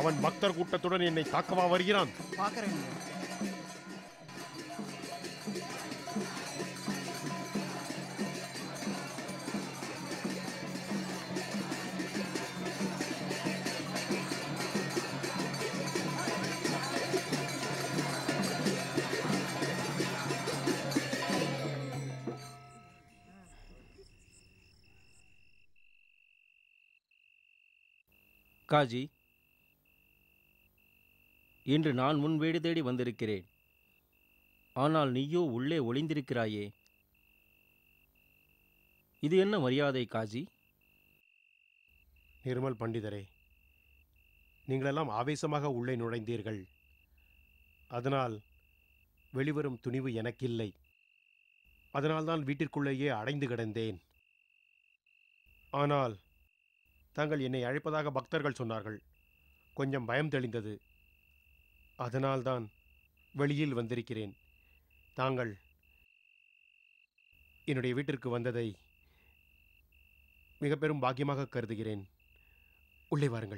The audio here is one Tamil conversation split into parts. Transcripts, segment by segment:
அவன் பக்தர் கூட்டத்துடன் என்னை தாக்கவா வருகிறான் பார்க்குறேங்க காஜி இன்று நான் முன் வீடு தேடி வந்திருக்கிறேன் ஆனால் நீயோ உள்ளே ஒளிந்திருக்கிறாயே இது என்ன மரியாதை காஜி நிர்மல் பண்டிதரே நீங்களெல்லாம் ஆவேசமாக உள்ளே நுழைந்தீர்கள் அதனால் வெளிவரும் துணிவு எனக்கில்லை அதனால்தான் வீட்டிற்குள்ளேயே அடைந்து கிடந்தேன் ஆனால் தாங்கள் என்னை அழைப்பதாக பக்தர்கள் சொன்னார்கள் கொஞ்சம் பயம் தெளிந்தது அதனால்தான் வெளியில் வந்திருக்கிறேன் தாங்கள் என்னுடைய வீட்டிற்கு வந்ததை மிக பெரும் பாக்கியமாக கருதுகிறேன் உள்ளே வாருங்கள்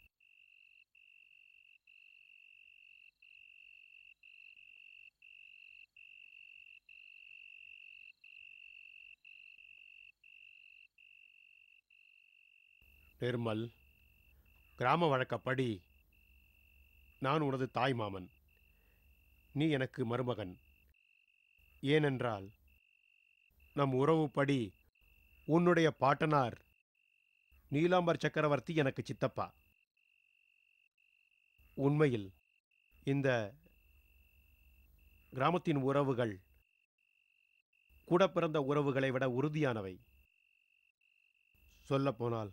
பெருமல் கிராம வழக்கப்படி நான் உனது தாய் மாமன் நீ எனக்கு மருமகன் ஏனென்றால் நம் உறவுப்படி உன்னுடைய பாட்டனார் நீலாம்பர் சக்கரவர்த்தி எனக்கு சித்தப்பா உண்மையில் இந்த கிராமத்தின் உறவுகள் கூட பிறந்த உறவுகளை விட உறுதியானவை சொல்லப்போனால்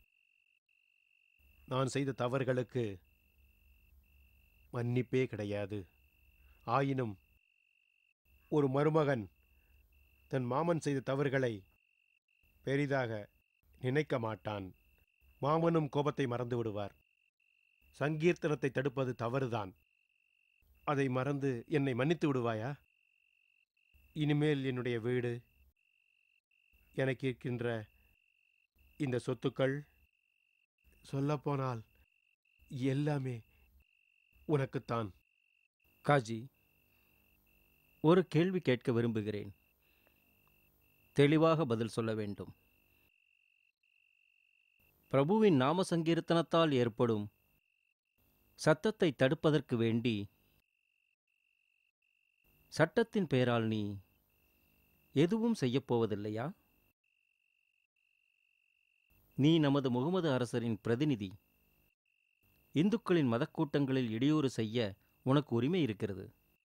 நான் செய்த தவறுகளுக்கு மன்னிப்பே கிடையாது ஆயினும் ஒரு மருமகன் தன் மாமன் செய்த தவறுகளை பெரிதாக நினைக்க மாட்டான் மாமனும் கோபத்தை மறந்து விடுவார் சங்கீர்த்தனத்தை தடுப்பது தவறுதான் அதை மறந்து என்னை மன்னித்து விடுவாயா இனிமேல் என்னுடைய வீடு எனக்கு இருக்கின்ற இந்த சொத்துக்கள் சொல்லப்போனால் எல்லாமே உனக்குத்தான் காஜி ஒரு கேள்வி கேட்க விரும்புகிறேன் தெளிவாக பதில் சொல்ல வேண்டும் பிரபுவின் நாம சங்கீர்த்தனத்தால் ஏற்படும் சத்தத்தை தடுப்பதற்கு வேண்டி சட்டத்தின் பெயரால் நீ எதுவும் செய்யப்போவதில்லையா நீ நமது முகமது அரசரின் பிரதிநிதி இந்துக்களின் மதக்கூட்டங்களில் இடையூறு செய்ய உனக்கு உரிமை இருக்கிறது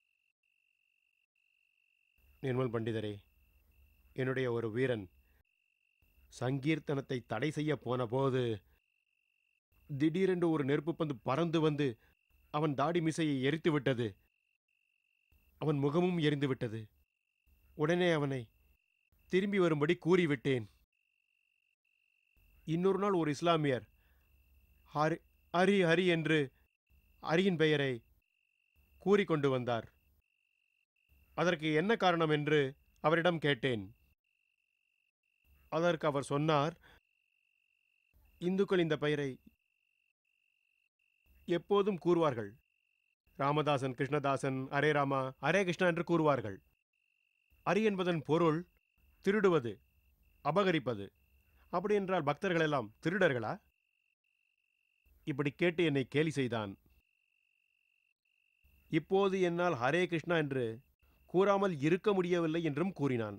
நிர்மல் பண்டிதரே என்னுடைய ஒரு வீரன் சங்கீர்த்தனத்தை தடை செய்ய போன போது திடீரென்று ஒரு நெருப்பு பந்து பறந்து வந்து அவன் தாடி மிசையை எரித்து விட்டது அவன் முகமும் எரிந்து விட்டது உடனே அவனை திரும்பி வரும்படி கூறிவிட்டேன் இன்னொரு நாள் ஒரு இஸ்லாமியர் ஹரி ஹரி ஹரி என்று ஹரியின் பெயரை கூறிக்கொண்டு வந்தார் அதற்கு என்ன காரணம் என்று அவரிடம் கேட்டேன் அதற்கு அவர் சொன்னார் இந்துக்கள் இந்த பெயரை எப்போதும் கூறுவார்கள் ராமதாசன் கிருஷ்ணதாசன் அரே ராமா அரே கிருஷ்ணா என்று கூறுவார்கள் அரி என்பதன் பொருள் திருடுவது அபகரிப்பது அப்படி என்றால் பக்தர்கள் எல்லாம் திருடர்களா இப்படி கேட்டு என்னை கேலி செய்தான் இப்போது என்னால் ஹரே கிருஷ்ணா என்று கூறாமல் இருக்க முடியவில்லை என்றும் கூறினான்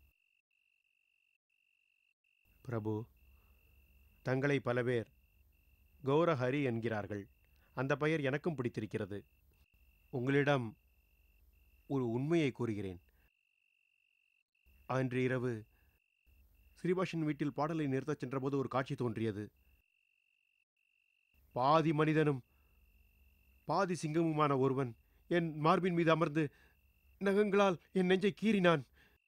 பிரபு தங்களை பல பேர் கௌரஹரி என்கிறார்கள் அந்த பெயர் எனக்கும் பிடித்திருக்கிறது உங்களிடம் ஒரு உண்மையை கூறுகிறேன் அன்று இரவு ஸ்ரீபாஷின் வீட்டில் பாடலை நிறுத்தச் சென்றபோது ஒரு காட்சி தோன்றியது பாதி மனிதனும் பாதி சிங்கமுமான ஒருவன் என் மார்பின் மீது அமர்ந்து நகங்களால் என் நெஞ்சை கீறினான்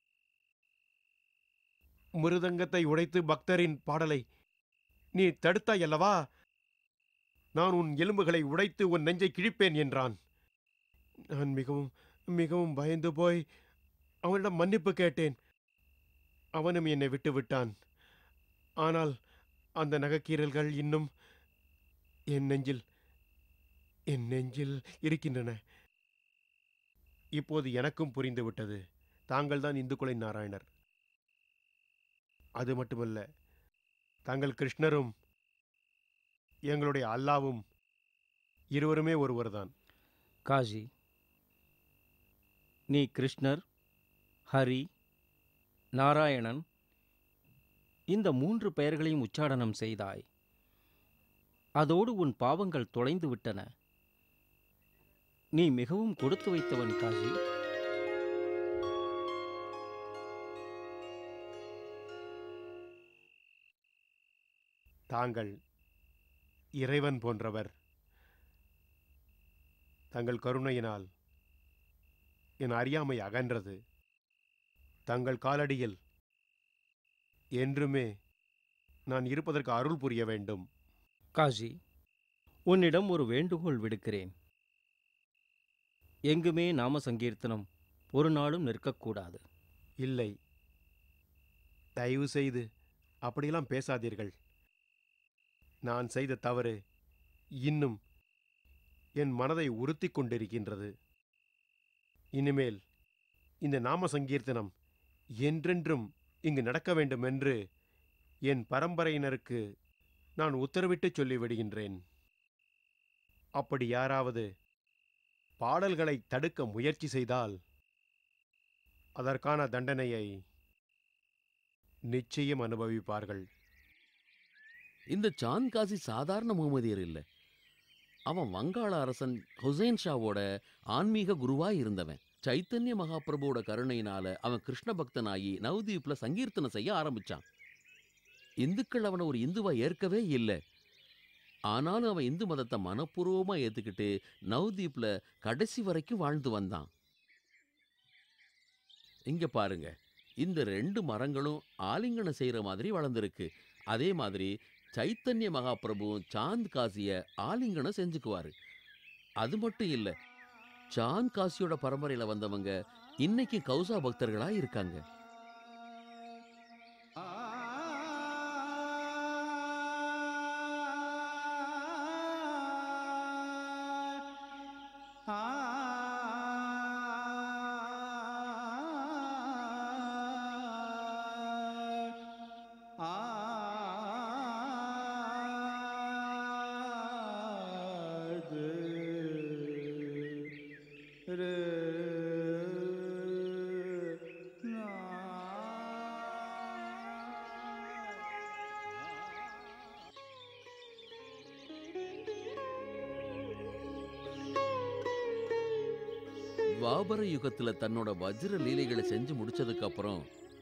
மிருதங்கத்தை உடைத்து பக்தரின் பாடலை நீ தடுத்தாய் அல்லவா நான் உன் எலும்புகளை உடைத்து உன் நெஞ்சை கிழிப்பேன் என்றான் நான் மிகவும் மிகவும் பயந்து போய் அவனிடம் மன்னிப்பு கேட்டேன் அவனும் என்னை விட்டு விட்டான் ஆனால் அந்த நகைக்கீறல்கள் இன்னும் என் நெஞ்சில் என் நெஞ்சில் இருக்கின்றன இப்போது எனக்கும் புரிந்துவிட்டது தாங்கள்தான் இந்துக்குலை நாராயணர் அது மட்டுமல்ல தாங்கள் கிருஷ்ணரும் எங்களுடைய அல்லாவும் இருவருமே ஒருவர்தான் காஜி நீ கிருஷ்ணர் ஹரி நாராயணன் இந்த மூன்று பெயர்களையும் உச்சாடனம் செய்தாய் அதோடு உன் பாவங்கள் தொலைந்து விட்டன நீ மிகவும் கொடுத்து வைத்தவன் காஜி தாங்கள் இறைவன் போன்றவர் தங்கள் கருணையினால் என் அறியாமை அகன்றது தங்கள் காலடியில் என்றுமே நான் இருப்பதற்கு அருள் புரிய வேண்டும் காஜி உன்னிடம் ஒரு வேண்டுகோள் விடுக்கிறேன் எங்குமே நாம சங்கீர்த்தனம் ஒரு நாளும் நிற்கக்கூடாது இல்லை தயவு செய்து அப்படியெல்லாம் பேசாதீர்கள் நான் செய்த தவறு இன்னும் என் மனதை உறுத்திக் கொண்டிருக்கின்றது இனிமேல் இந்த நாம சங்கீர்த்தனம் என்றென்றும் இங்கு நடக்க வேண்டும் என்று என் பரம்பரையினருக்கு நான் உத்தரவிட்டு சொல்லிவிடுகின்றேன் அப்படி யாராவது பாடல்களை தடுக்க முயற்சி செய்தால் அதற்கான தண்டனையை நிச்சயம் அனுபவிப்பார்கள் இந்த சாந்த் காசி சாதாரண முகமதியர் இல்ல அவன் வங்காள அரசன் ஹுசைன் ஷாவோட ஆன்மீக குருவா இருந்தவன் சைத்தன்ய மகாபிரபுவோட கருணையினால அவன் கிருஷ்ண பக்தனாகி நவதீப்ல சங்கீர்த்தனை செய்ய ஆரம்பிச்சான் இந்துக்கள் அவனை ஒரு இந்துவா ஏற்கவே இல்லை ஆனாலும் அவன் இந்து மதத்தை மனப்பூர்வமா ஏத்துக்கிட்டு நவதீப்ல கடைசி வரைக்கும் வாழ்ந்து வந்தான் இங்க பாருங்க இந்த ரெண்டு மரங்களும் ஆலிங்கனம் செய்யற மாதிரி வளர்ந்துருக்கு அதே மாதிரி சைத்தன்ய மகாபிரபு சாந்த் காசிய ஆலிங்கனம் செஞ்சுக்குவாரு அது மட்டும் இல்ல சாந்த் காசியோட பரம்பரையில வந்தவங்க இன்னைக்கு கௌசா பக்தர்களா இருக்காங்க துவாபர யுகத்துல தன்னோட வஜ்ர லீலைகளை செஞ்சு முடிச்சதுக்கு அப்புறம்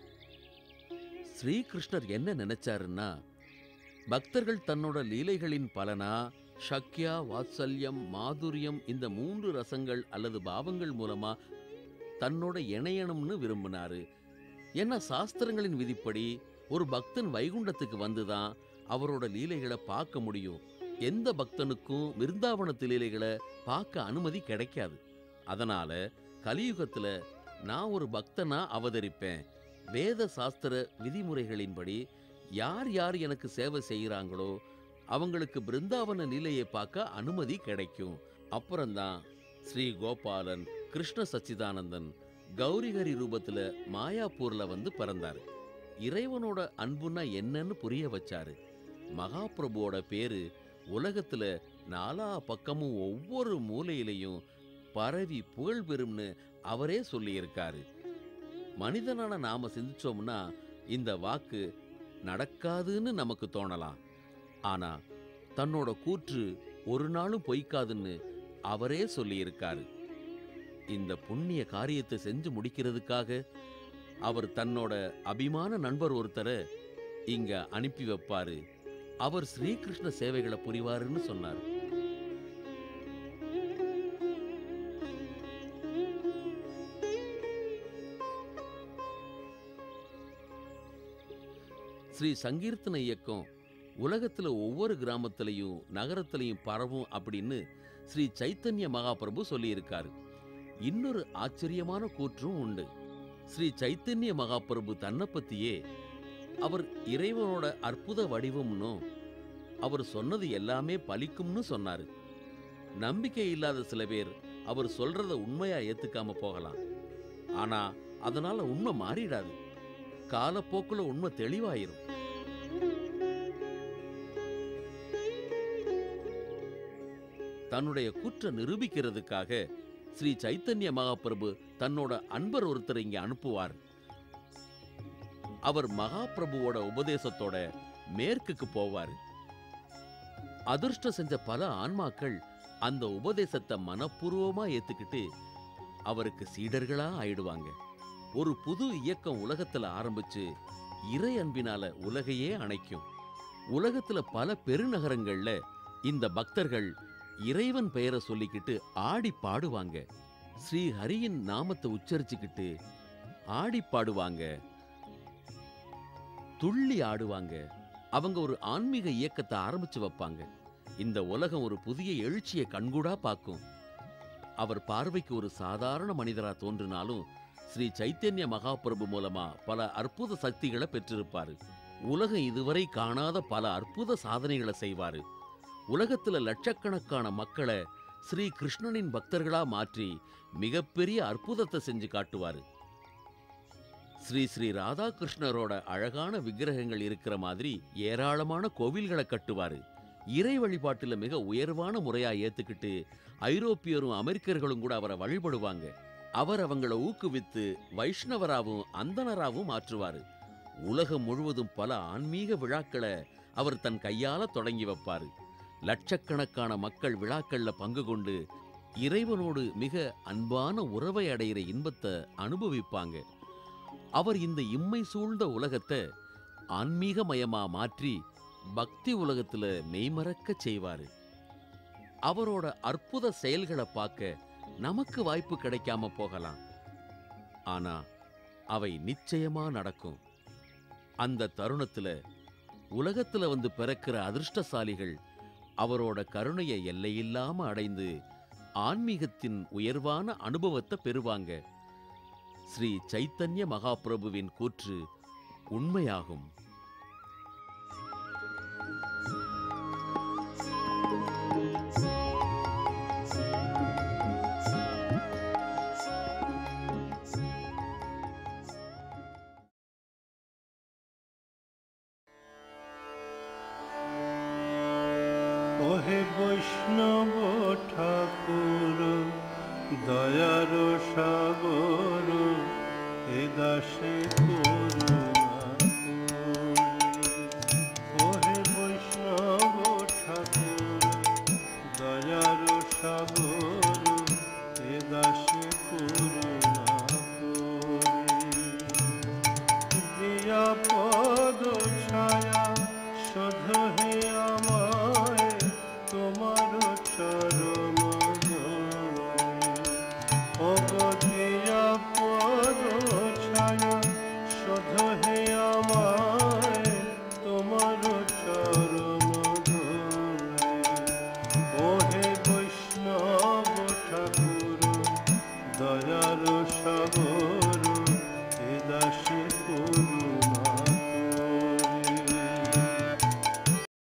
ஸ்ரீகிருஷ்ணர் என்ன நினைச்சாருன்னா பக்தர்கள் தன்னோட லீலைகளின் பலனா ஷக்யா வாத்சல்யம் மாதுரியம் இந்த மூன்று ரசங்கள் அல்லது பாவங்கள் மூலமா தன்னோட இணையணும்னு விரும்பினாரு ஏன்னா சாஸ்திரங்களின் விதிப்படி ஒரு பக்தன் வைகுண்டத்துக்கு வந்துதான் அவரோட லீலைகளை பார்க்க முடியும் எந்த பக்தனுக்கும் விருந்தாவனத்து லீலைகளை பார்க்க அனுமதி கிடைக்காது அதனால கலியுகத்துல நான் ஒரு பக்தனா அவதரிப்பேன் வேத சாஸ்திர விதிமுறைகளின்படி யார் யார் எனக்கு சேவை செய்கிறாங்களோ அவங்களுக்கு பிருந்தாவன நிலையை பார்க்க அனுமதி கிடைக்கும் அப்புறம்தான் ஸ்ரீ கோபாலன் கிருஷ்ண சச்சிதானந்தன் கௌரிஹரி ரூபத்துல மாயாப்பூர்ல வந்து பிறந்தாரு இறைவனோட அன்புன்னா என்னன்னு புரிய வச்சாரு மகாபிரபுவோட பேரு உலகத்துல நாலா பக்கமும் ஒவ்வொரு மூலையிலையும் பரவி புகழ் பெறும்னு அவரே சொல்லியிருக்காரு மனிதனான நாம சிந்திச்சோம்னா இந்த வாக்கு நடக்காதுன்னு நமக்கு தோணலாம் ஆனா தன்னோட கூற்று ஒரு நாளும் பொய்க்காதுன்னு அவரே சொல்லியிருக்காரு இந்த புண்ணிய காரியத்தை செஞ்சு முடிக்கிறதுக்காக அவர் தன்னோட அபிமான நண்பர் ஒருத்தரை இங்க அனுப்பி வைப்பாரு அவர் ஸ்ரீகிருஷ்ண சேவைகளை புரிவாருன்னு சொன்னார் ஸ்ரீ சங்கீர்த்தன இயக்கம் உலகத்துல ஒவ்வொரு கிராமத்திலையும் நகரத்திலையும் பரவும் அப்படின்னு ஸ்ரீ சைத்தன்ய மகாபிரபு சொல்லியிருக்காரு இன்னொரு ஆச்சரியமான கூற்றும் உண்டு ஸ்ரீ சைத்தன்ய மகாபிரபு தன்னை பத்தியே அவர் இறைவனோட அற்புத வடிவம்னும் அவர் சொன்னது எல்லாமே பலிக்கும்னு சொன்னாரு நம்பிக்கை இல்லாத சில பேர் அவர் சொல்றத உண்மையா ஏத்துக்காம போகலாம் ஆனா அதனால உண்மை மாறிடாது காலப்போக்குல உண்மை தெளிவாயிரும் தன்னுடைய குற்ற நிரூபிக்கிறதுக்காக ஸ்ரீ சைத்தன்ய மகாபிரபு தன்னோட அன்பர் ஒருத்தர் இங்க அனுப்புவார் அவர் மகாபிரபுவோட உபதேசத்தோட மேற்குக்கு போவார் அதிர்ஷ்டம் செஞ்ச பல ஆன்மாக்கள் அந்த உபதேசத்தை மனப்பூர்வமா ஏத்துக்கிட்டு அவருக்கு சீடர்களா ஆயிடுவாங்க ஒரு புது இயக்கம் உலகத்துல ஆரம்பிச்சு இறை அன்பினால உலகையே அணைக்கும் உலகத்துல பல பெருநகரங்கள்ல இந்த பக்தர்கள் இறைவன் பெயரை சொல்லிக்கிட்டு ஆடி பாடுவாங்க ஸ்ரீ ஹரியின் நாமத்தை உச்சரிச்சுக்கிட்டு ஆடி பாடுவாங்க துள்ளி ஆடுவாங்க அவங்க ஒரு ஆன்மீக இயக்கத்தை ஆரம்பிச்சு வைப்பாங்க இந்த உலகம் ஒரு புதிய எழுச்சியை கண்கூடா பார்க்கும் அவர் பார்வைக்கு ஒரு சாதாரண மனிதரா தோன்றினாலும் ஸ்ரீ சைத்தன்ய மகாபிரபு மூலமா பல அற்புத சக்திகளை பெற்றிருப்பாரு உலகம் இதுவரை காணாத பல அற்புத சாதனைகளை செய்வாரு உலகத்துல லட்சக்கணக்கான மக்களை ஸ்ரீ கிருஷ்ணனின் பக்தர்களா மாற்றி மிகப்பெரிய அற்புதத்தை செஞ்சு காட்டுவாரு ஸ்ரீ ஸ்ரீ ராதாகிருஷ்ணரோட அழகான விக்கிரகங்கள் இருக்கிற மாதிரி ஏராளமான கோவில்களை கட்டுவாரு இறை வழிபாட்டுல மிக உயர்வான முறையா ஏத்துக்கிட்டு ஐரோப்பியரும் அமெரிக்கர்களும் கூட அவரை வழிபடுவாங்க அவர் அவங்கள ஊக்குவித்து வைஷ்ணவராவும் அந்தனராவும் மாற்றுவாரு உலகம் முழுவதும் பல ஆன்மீக விழாக்களை அவர் தன் கையால தொடங்கி வைப்பாரு லட்சக்கணக்கான மக்கள் விழாக்கள்ல பங்கு கொண்டு இறைவனோடு மிக அன்பான உறவை அடைகிற இன்பத்தை அனுபவிப்பாங்க அவர் இந்த இம்மை சூழ்ந்த உலகத்தை ஆன்மீகமயமா மாற்றி பக்தி உலகத்துல மெய்மறக்கச் செய்வாரு அவரோட அற்புத செயல்களை பார்க்க நமக்கு வாய்ப்பு கிடைக்காம போகலாம் ஆனா அவை நிச்சயமா நடக்கும் அந்த தருணத்துல உலகத்துல வந்து பிறக்கிற அதிர்ஷ்டசாலிகள் அவரோட கருணையை எல்லையில்லாம அடைந்து ஆன்மீகத்தின் உயர்வான அனுபவத்தை பெறுவாங்க ஸ்ரீ சைத்தன்ய மகாபிரபுவின் கூற்று உண்மையாகும் ওহে বৈষ্ণব ঠাকুর দয়ার সাগর এ দাসে কর